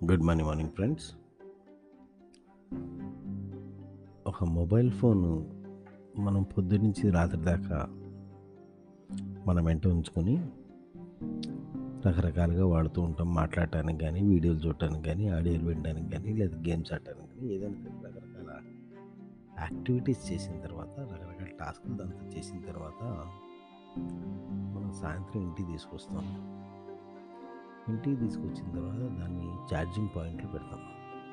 good morning morning friends ఒక mobile phone మనం పొద్దునుంచి రాత్రి దాకా మనం వెంట ఉంచుకొని రకరకాలుగా వాడుతూ ఉంటాం మాట్లాడటానికి కానీ వీడియోలు చూడటానికి కానీ ఆడియోలు వినడానికి కానీ లేదా గేమ్స్ ఆడటానికి కానీ ఏదైనా సరే రకరకాల యాక్టివిటీస్ చేసిన తర్వాత రకరకాల టాస్కులు దాంతో చేసిన తర్వాత మనం సాయంత్రం ఇంటికి తీసుకొస్తాం ఇంటికి తీసుకొచ్చిన తర్వాత దాన్ని ఛార్జింగ్ పాయింట్లో పెడతాం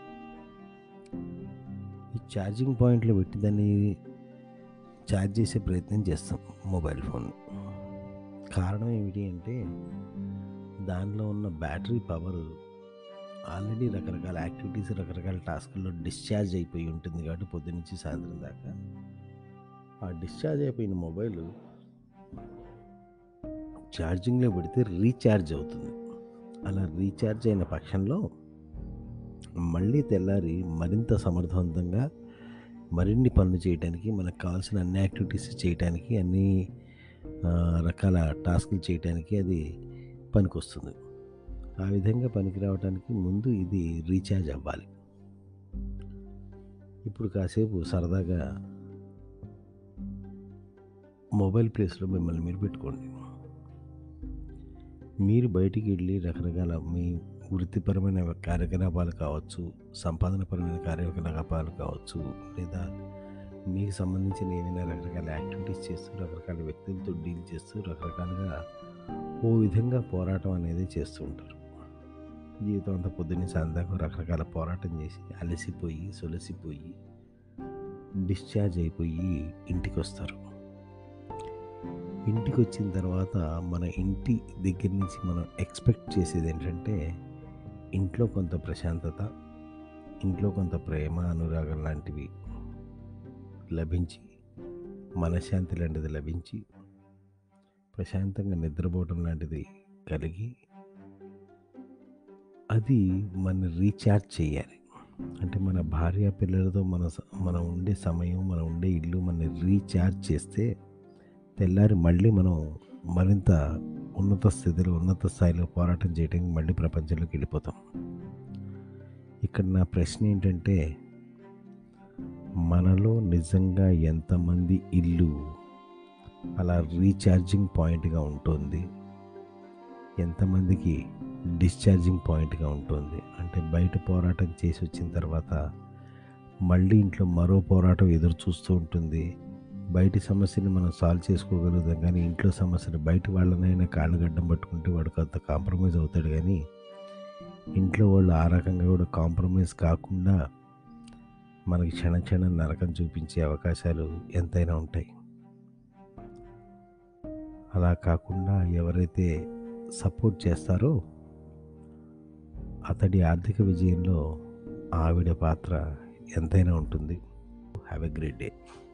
ఈ ఛార్జింగ్ పాయింట్లో పెట్టి దాన్ని ఛార్జ్ చేసే ప్రయత్నం చేస్తాం మొబైల్ ఫోన్ కారణం ఏమిటి అంటే దానిలో ఉన్న బ్యాటరీ పవర్ ఆల్రెడీ రకరకాల యాక్టివిటీస్ రకరకాల టాస్కుల్లో డిశ్చార్జ్ అయిపోయి ఉంటుంది కాబట్టి పొద్దునుంచి సాయంత్రం దాకా ఆ డిశ్చార్జ్ అయిపోయిన మొబైల్ ఛార్జింగ్లో పెడితే రీఛార్జ్ అవుతుంది అలా రీఛార్జ్ అయిన పక్షంలో మళ్ళీ తెల్లారి మరింత సమర్థవంతంగా మరిన్ని పనులు చేయడానికి మనకు కావాల్సిన అన్ని యాక్టివిటీస్ చేయడానికి అన్ని ఆ, రకాల టాస్కులు చేయడానికి అది పనికొస్తుంది ఆ విధంగా పనికి రావడానికి ముందు ఇది రీఛార్జ్ అవ్వాలి ఇప్పుడు కాసేపు సరదాగా మొబైల్ ప్లేస్లో మిమ్మల్ని మీరు పెట్టుకోండి మీరు బయటికి వెళ్ళి రకరకాల మీ వృత్తిపరమైన కార్యకలాపాలు కావచ్చు సంపాదనపరమైన కార్యకలాపాలు కావచ్చు లేదా మీకు సంబంధించిన ఏదైనా రకరకాల యాక్టివిటీస్ చేస్తూ రకరకాల వ్యక్తులతో డీల్ చేస్తూ రకరకాలుగా ఓ విధంగా పోరాటం అనేది చేస్తూ ఉంటారు జీవితం అంతా పొద్దున్నే సాయంత్రం రకరకాల పోరాటం చేసి అలసిపోయి సొలసిపోయి డిశ్చార్జ్ అయిపోయి ఇంటికి వస్తారు ఇంటికి వచ్చిన తర్వాత మన ఇంటి దగ్గర నుంచి మనం ఎక్స్పెక్ట్ చేసేది ఏంటంటే ఇంట్లో కొంత ప్రశాంతత ఇంట్లో కొంత ప్రేమ అనురాగం లాంటివి లభించి మనశ్శాంతి లాంటిది లభించి ప్రశాంతంగా నిద్రపోవడం లాంటిది కలిగి అది మన రీఛార్జ్ చేయాలి అంటే మన భార్య పిల్లలతో మన స- మనం ఉండే సమయం మనం ఉండే ఇల్లు మన రీఛార్జ్ చేస్తే తెల్లారి మళ్ళీ మనం మరింత ఉన్నత స్థితిలో ఉన్నత స్థాయిలో పోరాటం చేయడానికి మళ్ళీ ప్రపంచంలోకి వెళ్ళిపోతాం ఇక్కడ నా ప్రశ్న ఏంటంటే మనలో నిజంగా ఎంతమంది ఇల్లు అలా రీఛార్జింగ్ పాయింట్గా ఉంటుంది ఎంతమందికి డిశ్చార్జింగ్ పాయింట్గా ఉంటుంది అంటే బయట పోరాటం చేసి వచ్చిన తర్వాత మళ్ళీ ఇంట్లో మరో పోరాటం ఎదురు చూస్తూ ఉంటుంది బయటి సమస్యని మనం సాల్వ్ చేసుకోగలుగుతాం కానీ ఇంట్లో సమస్యలు బయట వాళ్ళనైనా కాళ్ళు గడ్డం పట్టుకుంటే వాడు కొంత కాంప్రమైజ్ అవుతాడు కానీ ఇంట్లో వాళ్ళు ఆ రకంగా కూడా కాంప్రమైజ్ కాకుండా మనకి క్షణ క్షణం నరకం చూపించే అవకాశాలు ఎంతైనా ఉంటాయి అలా కాకుండా ఎవరైతే సపోర్ట్ చేస్తారో అతడి ఆర్థిక విజయంలో ఆవిడ పాత్ర ఎంతైనా ఉంటుంది హ్యావ్ ఎ గ్రేట్ డే